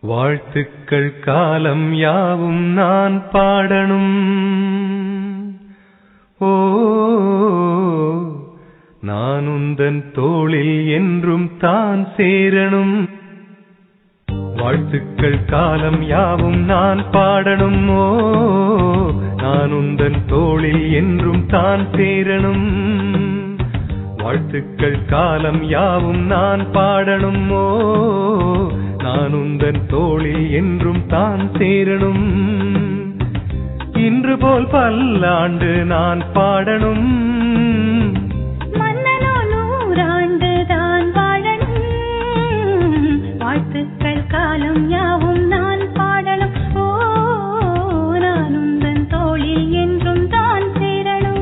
வாழ்த்துக்கள் காலம் யாவும் நான் பாடணும் ஓ நான் உந்தன் தோளில் என்றும் தான் சேரணும் வாழ்த்துக்கள் காலம் யாவும் நான் பாடணும் ஓ நான் உந்தன் தோளில் என்றும் தான் சேரணும் வாழ்த்துக்கள் காலம் யாவும் நான் பாடணும் ஓ நான் உந்தன் தோளில் என்றும் தான் சேரணும் இன்று போல் பல்லாண்டு நான் பாடணும் மன்னனோ நூறாண்டு தான் வாழணும் வாழ்த்துக்கள் காலம் யாவும் நான் பாடணும் ஓ நான் உந்தன் தோளில் என்றும் தான் சேரணும்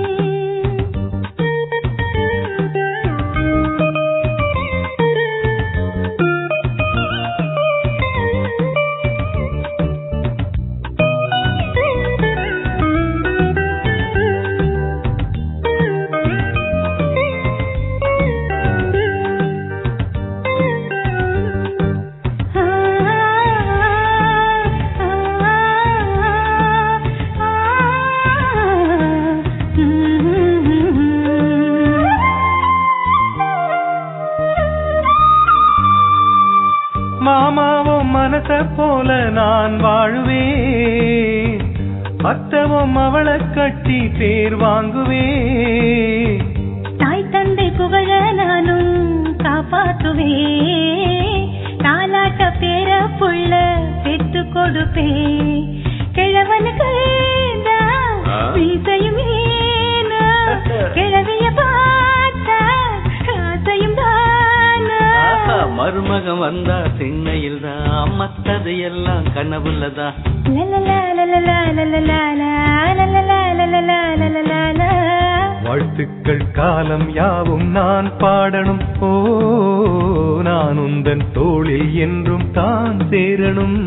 மாமாவும் மனச போல நான் வாழுவேன் அத்தவும் அவளை கட்டி பேர் வாங்குவேன் தாய் தந்தை புகழ நானும் காப்பாத்துவே தாலாட்ட பேர புள்ள பெத்து கொடுப்பே கிழவனுக்கு ஆ? வீசையும் ஏனா கிழவிய பார்த்தா ஆசையும் தானா மருமகன் வந்தா திண்ணையில் தான் மத்தது எல்லாம் கனவுலதான் லலலா லலலா லலலா லலலா லலலா லலலா வாழ்த்துக்கள் காலம் யாவும் நான் பாடணும் ஓ நான் உந்தன் தோளில் என்றும் தான் சேரணும்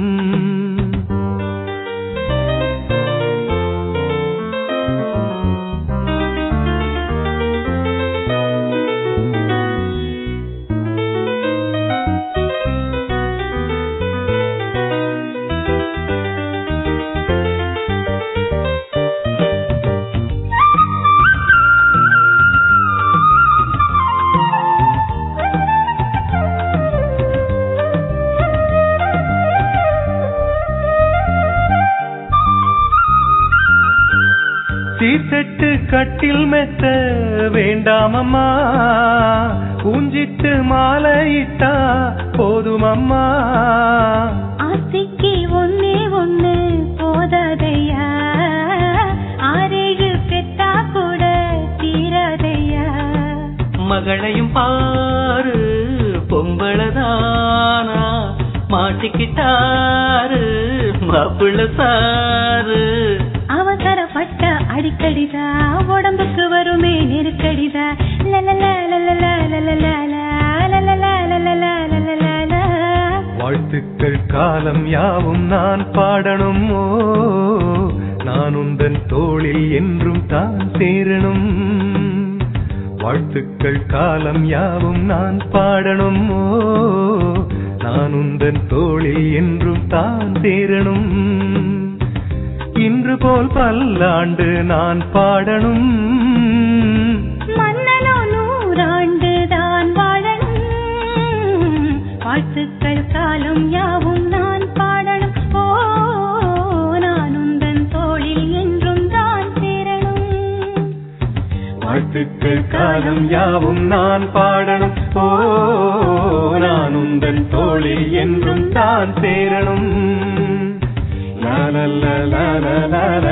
சீர்தட்டு கட்டில் மெத்த வேண்டாமம்மா பூஞ்சிட்டு மாலையிட்டா போதுமம்மா ஆசைக்கு ஒன்னே ஒண்ணு போதாதையா ஆறேழு பெத்தா கூட தீராதையா மகளையும் பாரு பொம்பளதானா மாட்டிக்கிட்டாரு மாப்பிள்ள சாரு அவசரப்பட்ட அடிக்கடிதா உடம்புக்கு வருமே நெருக்கடிதா லலலா லலலா லலலா லலலா லலலா லலலா வாழ்த்துக்கள் காலம் யாவும் நான் பாடணும் ஓ நான் உந்தன் தோளில் என்றும் தான் சேரணும் வாழ்த்துக்கள் காலம் யாவும் நான் பாடணும் ஓ நான் உந்தன் தோளில் என்றும் தான் சேரணும் இன்று போல் பல்லாண்டு நான் பாடணும் மன்னனோ நூறாண்டு தான் வாழணும் வாழ்த்துக்கள் காலம் யாவும் நான் பாடணும் ஓ நான் உந்தன் தோளில் என்றும் தான் சேரணும் வாழ்த்துக்கள் காலம் யாவும் நான் பாடணும் ஓ நான் உந்தன் தோளில் என்றும் தான் சேரணும் லா லா லா லா லா லா